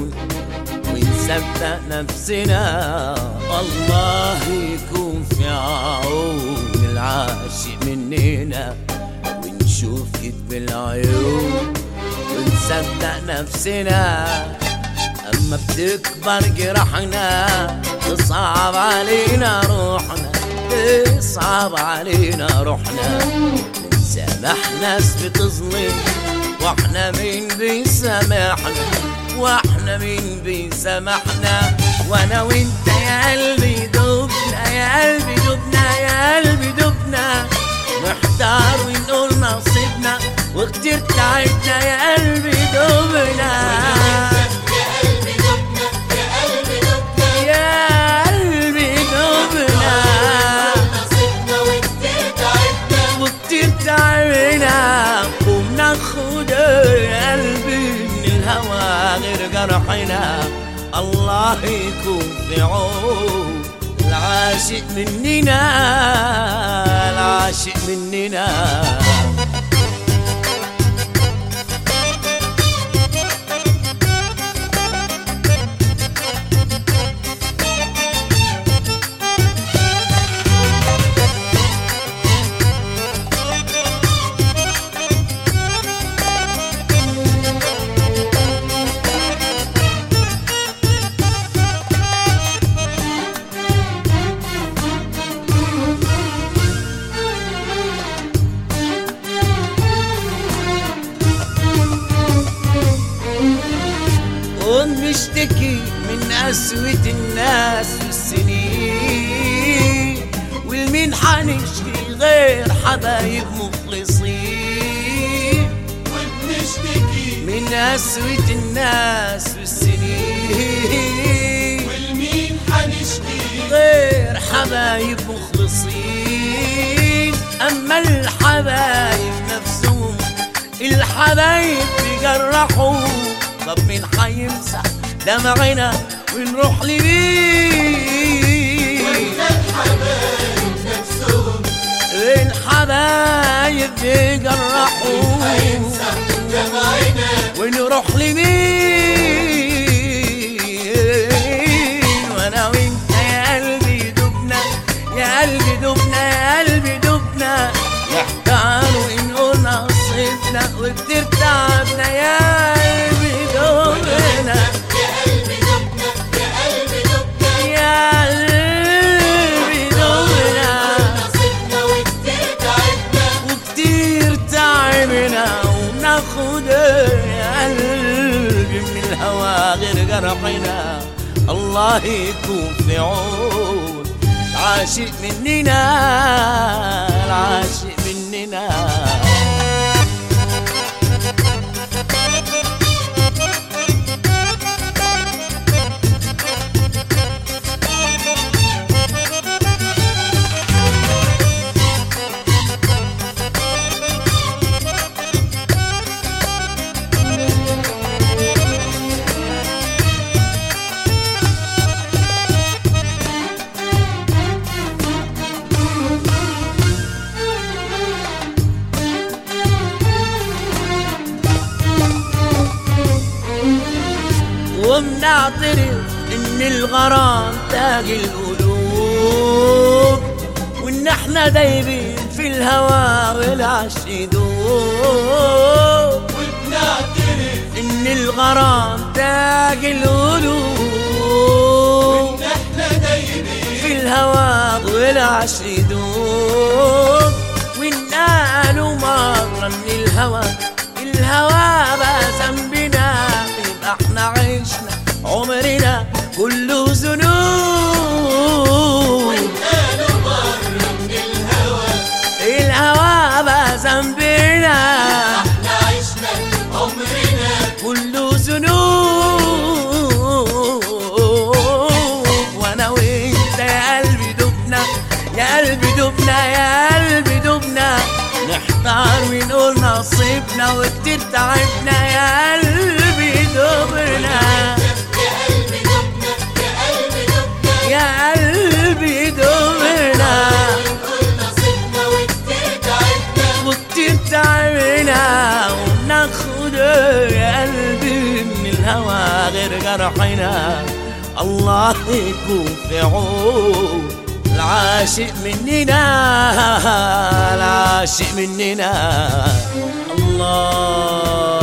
عيون ونصدق نفسنا الله يكون في عون العاشق مننا ونشوف كدب العيون ونصدق نفسنا أما بتكبر جرحنا تصعب علينا روحنا تصعب علينا روحنا بنسامح ناس بتظلم واحنا مين بيسامحنا واحنا مين بيسامحنا وانا وانت يا قلبي دبنا يا قلبي دبنا يا قلبي دبنا محتار ونقول نصيبنا وكتير تعبنا يا قلبي دبنا يا قلبي دبنا وكتير تعبنا وبناخد يا قلبي من الهوى غير جرحنا الله يكون في عون العاشق مننا العاشق مننا ونشتكي من قسوة الناس والسنين والمين حنشكي غير حبايب مخلصين وبنشتكي من قسوة الناس والسنين والمين حنشكي غير حبايب مخلصين أما الحبايب نفسهم الحبايب بيجرحوا طب مين حيمسح دمعنا ونروح لمين الحبايب نفسهم الحبايب بيجرحوا هيمسح دمعنا ونروح لمين وانا وانت يا قلبي دبنا يا قلبي دبنا يا قلبي دبنا نحتار ونقول نصيبنا وكتير تعبنا يا قلبي دبنا يا قلبي دبنا يا قلبي دبنا يا قلبي دبنا نصيبنا وكتير تعبنا وكتير تعبنا وناخد يا قلبي من الهوى غير جرحنا الله يكون في عون العاشق مننا العاشق مننا وبنعترف ان الغرام تاج القلوب وان احنا دايبين في الهوى والعشق يدوب وبنعترف ان الغرام تاج القلوب ان احنا دايبين في الهوى والعشق يدوب وان قالوا مرة من الهوى الهوى بقى ذنبنا يبقى احنا عشنا عمرنا كله ذنوب قالوا مرة من الهوى الهوى بقى ذنبنا احنا عشنا عمرنا كله ذنوب وانا وانت يا قلبي دبنا يا قلبي دبنا يا قلبي دبنا نحتار ونقول نصيبنا وكتير تعبنا يا قلبي دبنا يا قلبي دبنا يا قلبي دبنا يا قلبي دبنا نقول نصيبنا وكتير تعبنا وكتير تعبنا وناخد يا قلبي من الهوى غير جرح فرحنا الله يكون في عون العاشق مننا العاشق مننا الله